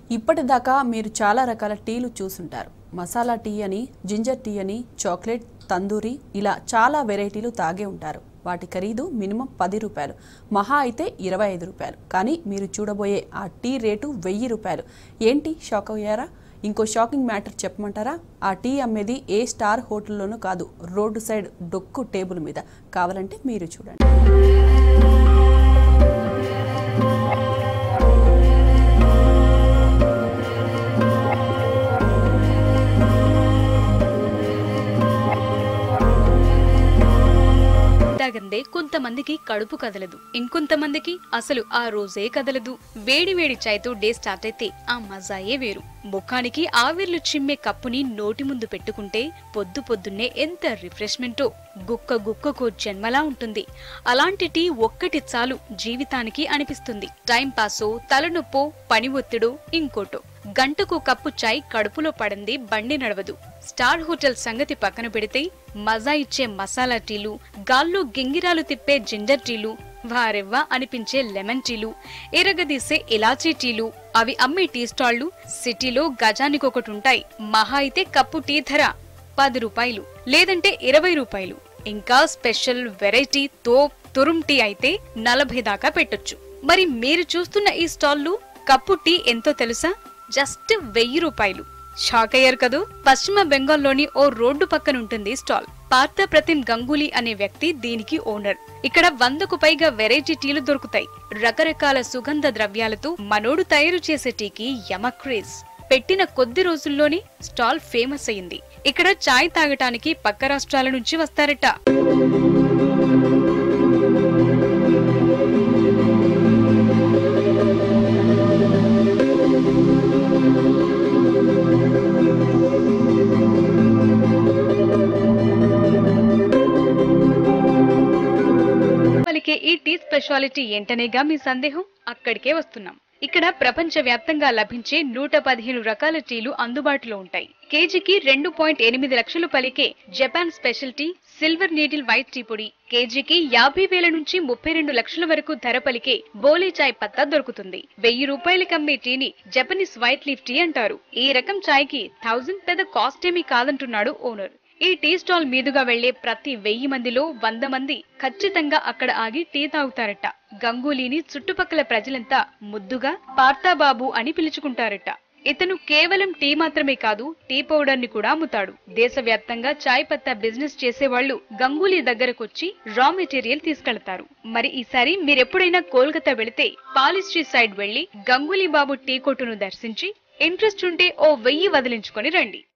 ఇప్పటిదాకా మీరు చాలా రకాల టీలు చూసుంటారు మసాలా టీ అని జింజర్ టీ అని చాక్లెట్ తందూరి ఇలా చాలా వెరైటీలు తాగే ఉంటారు వాటి ఖరీదు మినిమం పది రూపాయలు మహా అయితే ఇరవై ఐదు రూపాయలు కానీ మీరు చూడబోయే ఆ టీ రేటు వెయ్యి రూపాయలు ఏంటి షాక్ అయ్యారా ఇంకో షాకింగ్ మ్యాటర్ చెప్పమంటారా ఆ టీ అమ్మేది ఏ స్టార్ హోటల్లోనూ కాదు రోడ్డు సైడ్ డొక్కు టేబుల్ మీద కావాలంటే మీరు చూడండి తాగందే కొంతమందికి కడుపు కదలదు ఇంకొంతమందికి అసలు ఆ రోజే కదలదు వేడి వేడి చాయ్తో డే స్టార్ట్ అయితే ఆ మజాయే వేరు ముఖానికి ఆవిర్లు చిమ్మే కప్పుని నోటి ముందు పెట్టుకుంటే పొద్దు పొద్దున్నే ఎంత రిఫ్రెష్మెంటో గుక్క గుక్కకో జన్మలా ఉంటుంది అలాంటి టీ ఒక్కటి చాలు జీవితానికి అనిపిస్తుంది టైం పాసో తలనొప్పో పని ఒత్తిడో ఇంకోటో గంటకు కప్పు చాయ్ కడుపులో పడింది బండి నడవదు స్టార్ హోటల్ సంగతి పక్కన పెడితే మజా ఇచ్చే మసాలా టీలు గాల్లో గింగిరాలు తిప్పే జింజర్ టీలు వారెవ్వా అనిపించే లెమన్ టీలు ఎరగదీసే ఇలాచీ టీలు అవి అమ్మే టీ స్టాళ్లు సిటీలో గజానికొకటి ఉంటాయి మహా అయితే కప్పు టీ ధర పది రూపాయలు లేదంటే ఇరవై రూపాయలు ఇంకా స్పెషల్ వెరైటీ తో తురుం టీ అయితే నలభై దాకా పెట్టొచ్చు మరి మీరు చూస్తున్న ఈ స్టాల్లు కప్పు టీ ఎంతో తెలుసా జస్ట్ వెయ్యి రూపాయలు షాక్ అయ్యారు కదూ పశ్చిమ బెంగాల్లోని ఓ రోడ్డు పక్కన ఉంటుంది స్టాల్ పార్థ ప్రతిమ్ గంగూలీ అనే వ్యక్తి దీనికి ఓనర్ ఇక్కడ వందకు పైగా వెరైటీ టీలు దొరుకుతాయి రకరకాల సుగంధ ద్రవ్యాలతో మనోడు తయారు చేసే టీకి యమ క్రేజ్ పెట్టిన కొద్ది రోజుల్లోనే స్టాల్ ఫేమస్ అయింది ఇక్కడ చాయ్ తాగటానికి పక్క రాష్ట్రాల నుంచి వస్తారట పలికే ఈ టీ స్పెషాలిటీ ఏంటనేగా మీ సందేహం అక్కడికే వస్తున్నాం ఇక్కడ ప్రపంచ వ్యాప్తంగా లభించే నూట పదిహేను రకాల టీలు అందుబాటులో ఉంటాయి కేజీకి రెండు పాయింట్ ఎనిమిది లక్షలు పలికే Japan special tea silver needle white tea పొడి కేజీకి యాభై వేల నుంచి ముప్పై రెండు లక్షల వరకు ధర పలికే బోలీ చాయ్ పత్తా దొరుకుతుంది వెయ్యి రూపాయలకి అమ్మే టీని జపనీస్ వైట్ లీఫ్ టీ అంటారు ఈ రకం చాయ్ కి థౌజండ్ పెద్ద కాస్ట్ ఏమీ కాదంటున్నాడు ఓనర్ ఈ టీ స్టాల్ మీదుగా వెళ్లే ప్రతి వెయ్యి మందిలో వంద మంది ఖచ్చితంగా అక్కడ ఆగి టీ తాగుతారట గంగూలీని చుట్టుపక్కల ప్రజలంతా ముద్దుగా పార్తాబాబు అని పిలుచుకుంటారట ఇతను కేవలం టీ మాత్రమే కాదు టీ పౌడర్ ని కూడా అమ్ముతాడు దేశవ్యాప్తంగా చాయ్ పత్తా బిజినెస్ చేసేవాళ్లు గంగూలీ దగ్గరకొచ్చి రా మెటీరియల్ తీసుకెళ్తారు మరి ఈసారి మీరెప్పుడైనా కోల్కతా వెళితే పాలిస్ట్రీ సైడ్ వెళ్లి గంగూలీ బాబు టీ కొట్టును దర్శించి ఇంట్రెస్ట్ ఉంటే ఓ వెయ్యి వదిలించుకొని రండి